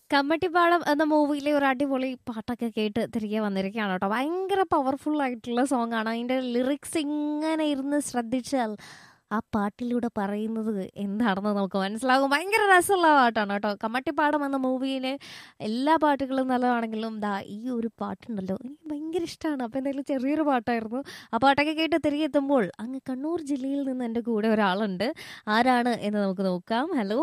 കമ്മട്ടിപ്പാടം എന്ന മൂവിയിലെ ഒരു അടിപൊളി പാട്ടൊക്കെ കേട്ട് തിരികെ വന്നിരിക്കുകയാണ് കേട്ടോ ഭയങ്കര പവർഫുൾ ആയിട്ടുള്ള സോങ് ആണ് അതിന്റെ ലിറിക്സ് ഇങ്ങനെ ഇരുന്ന് ശ്രദ്ധിച്ചാൽ ആ പാട്ടിലൂടെ പറയുന്നത് എന്താണെന്ന് നമുക്ക് മനസ്സിലാകും ഭയങ്കര രസമുള്ള പാട്ടാണ് കേട്ടോ കമ്മട്ടിപ്പാടം എന്ന മൂവിയിലെ എല്ലാ പാട്ടുകളും നല്ലതാണെങ്കിലും ദാ ഈ ഒരു പാട്ടുണ്ടല്ലോ എനിക്ക് ഭയങ്കര ഇഷ്ടമാണ് അപ്പോൾ എന്തായാലും ചെറിയൊരു പാട്ടായിരുന്നു ആ പാട്ടൊക്കെ കേട്ട് തിരികെ എത്തുമ്പോൾ അങ്ങ് കണ്ണൂർ ജില്ലയിൽ നിന്ന് എൻ്റെ കൂടെ ഒരാളുണ്ട് ആരാണ് എന്ന് നമുക്ക് നോക്കാം ഹലോ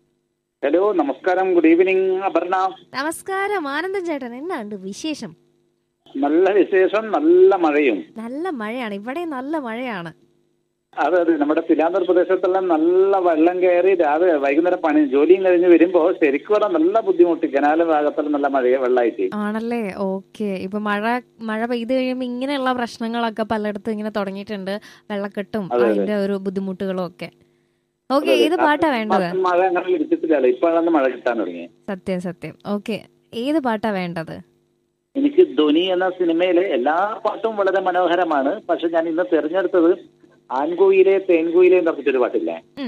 ഹലോ നമസ്കാരം ഗുഡ് ഈവനിങ് അപർണ നമസ്കാരം ആനന്ദൻ ചേട്ടൻ എന്നാണ്ട് വിശേഷം നല്ല വിശേഷം നല്ല മഴയും നല്ല മഴയാണ് ഇവിടെ നല്ല മഴയാണ് അതെ അതെ നമ്മുടെ തിലാന്തൂർ പ്രദേശത്തെല്ലാം നല്ല വെള്ളം കയറി രാവിലെ വൈകുന്നേരം പണി ജോലിയും കഴിഞ്ഞ് വരുമ്പോ ശരിക്കും പറഞ്ഞാൽ നല്ല ബുദ്ധിമുട്ട് കനാലും ഭാഗത്തെല്ലാം നല്ല മഴ വെള്ളമായിട്ട് ആണല്ലേ ഓക്കെ ഇപ്പൊ മഴ മഴ പെയ്ത് കഴിയുമ്പോൾ ഇങ്ങനെയുള്ള പ്രശ്നങ്ങളൊക്കെ പലയിടത്തും ഇങ്ങനെ തുടങ്ങിയിട്ടുണ്ട് വെള്ളക്കെട്ടും അതെ, അതെ. അതിന്റെ ഒരു ബുദ്ധിമുട്ടുകളും ഒക്കെ ഓക്കെ അതെ, ഏത് പാട്ടാ വേണ്ടത് മാസം മഴ അങ്ങനെ ഇടിച്ചിട്ടില്ലല്ലോ ഇപ്പോഴാണ് മഴ കിട്ടാൻ തുടങ്ങി സത്യം സത്യം ഓക്കെ ഏത് പാട്ടാ വേണ്ടത് എനിക്ക് ധ്വനി എന്ന സിനിമയിലെ എല്ലാ പാട്ടും വളരെ മനോഹരമാണ് പക്ഷെ ഞാൻ ഇന്ന് തിരഞ്ഞെടുത്തത് ആൻകോയിലെ തേൻകോയിലെ എന്ന് പറഞ്ഞിട്ടൊരു പാട്ടില്ലേ ഉം.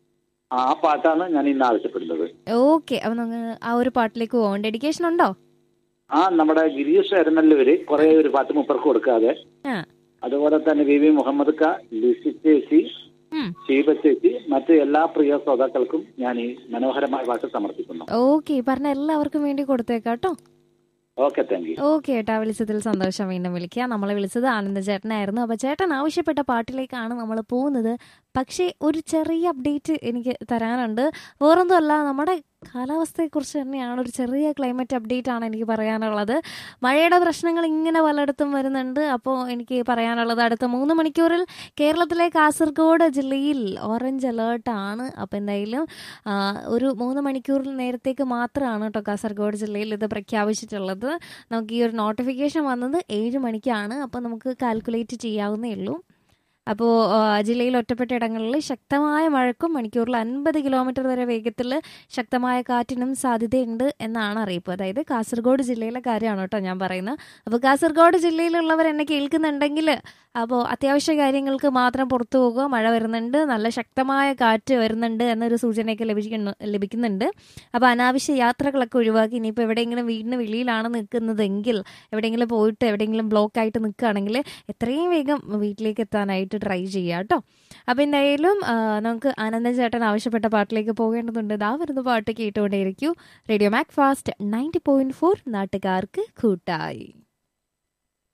ആ പാട്ടാണ് ഞാൻ ഇന്ന് ആവശ്യപ്പെടുന്നത് ഓക്കെ അപ്പൊ നമുക്ക് ആ ഒരു പാട്ടിലേക്ക് പോകാം ഡെഡിക്കേഷൻ ഉണ്ടോ ആ നമ്മുടെ ഗിരീഷ് അരുന്നല്ലൂര് കുറെ ഒരു പാട്ട് മുപ്പർക്ക് കൊടുക്കാതെ ആ അതുപോലെ തന്നെ വി വി മുഹമ്മദ് ക ലിസി ചേച്ചി ഉം. ഷീബ ചേച്ചി മറ്റ് എല്ലാ പ്രിയ ശ്രോതാക്കൾക്കും ഞാൻ ഈ മനോഹരമായ പാട്ട് സമർപ്പിക്കുന്നു ഓക്കെ പറഞ്ഞ എല്ലാവർക്കും വേണ്ടി കൊടുത്തേക്കാം കേട്ടോ ഓക്കെ താങ്ക് യു ഓക്കെ ഏട്ടാ വിളിച്ചതിൽ സന്തോഷം വീണ്ടും വിളിക്കുക നമ്മളെ വിളിച്ചത് ആനന്ദ ചേട്ടനായിരുന്നു അപ്പോൾ ചേട്ടൻ ആവശ്യപ്പെട്ട പാട്ടിലേക്കാണ് നമ്മൾ പോകുന്നത് പക്ഷേ ഒരു ചെറിയ അപ്ഡേറ്റ് എനിക്ക് തരാനുണ്ട് വേറൊന്നുമല്ല നമ്മുടെ കാലാവസ്ഥയെക്കുറിച്ച് തന്നെയാണ് ഒരു ചെറിയ ക്ലൈമറ്റ് അപ്ഡേറ്റ് ആണ് എനിക്ക് പറയാനുള്ളത് മഴയുടെ പ്രശ്നങ്ങൾ ഇങ്ങനെ പലയിടത്തും വരുന്നുണ്ട് അപ്പോൾ എനിക്ക് പറയാനുള്ളത് അടുത്ത മൂന്ന് മണിക്കൂറിൽ കേരളത്തിലെ കാസർഗോഡ് ജില്ലയിൽ ഓറഞ്ച് അലേർട്ടാണ് അപ്പോൾ എന്തായാലും ആ, ഒരു മൂന്ന് മണിക്കൂറിൽ നേരത്തേക്ക് മാത്രമാണ് കേട്ടോ കാസർഗോഡ് ജില്ലയിൽ ഇത് പ്രഖ്യാപിച്ചിട്ടുള്ളത് നമുക്ക് ഈ ഒരു നോട്ടിഫിക്കേഷൻ വന്നത് ഏഴ് മണിക്കാണ് അപ്പോൾ നമുക്ക് കാൽക്കുലേറ്റ് ചെയ്യാവുന്നേ ഉള്ളൂ അപ്പോൾ ജില്ലയിൽ ഒറ്റപ്പെട്ട ഇടങ്ങളിൽ ശക്തമായ മഴക്കും മണിക്കൂറിൽ അൻപത് കിലോമീറ്റർ വരെ വേഗത്തിൽ ശക്തമായ കാറ്റിനും സാധ്യതയുണ്ട് എന്നാണ് അറിയിപ്പ് അതായത് കാസർഗോഡ് ജില്ലയിലെ കാര്യമാണ് കേട്ടോ ഞാൻ പറയുന്നത് അപ്പോൾ കാസർഗോഡ് ജില്ലയിലുള്ളവർ എന്നെ കേൾക്കുന്നുണ്ടെങ്കിൽ അപ്പോൾ അത്യാവശ്യ കാര്യങ്ങൾക്ക് മാത്രം പുറത്തു പോകുക മഴ വരുന്നുണ്ട് നല്ല ശക്തമായ കാറ്റ് വരുന്നുണ്ട് എന്നൊരു സൂചനയൊക്കെ ലഭിക്കുന്നു ലഭിക്കുന്നുണ്ട് അപ്പോൾ അനാവശ്യ യാത്രകളൊക്കെ ഒഴിവാക്കി ഇനിയിപ്പോൾ എവിടെയെങ്കിലും വീടിന് വെളിയിലാണ് നിൽക്കുന്നതെങ്കിൽ എവിടെയെങ്കിലും പോയിട്ട് എവിടെയെങ്കിലും ബ്ലോക്ക് ആയിട്ട് നിൽക്കുകയാണെങ്കിൽ എത്രയും വേഗം വീട്ടിലേക്ക് എത്താനായിട്ട് ട്രൈ ചെയ്യുക കേട്ടോ അപ്പോൾ എന്തായാലും ആ, നമുക്ക് ആനന്ദൻ ചേട്ടൻ ആവശ്യപ്പെട്ട പാട്ടിലേക്ക് പോകേണ്ടതുണ്ട് ഇതാ വരുന്ന പാട്ട് കേട്ടുകൊണ്ടേയിരിക്കൂ radio Mac fast ninety point four നാട്ടുകാർക്ക് കൂട്ടായി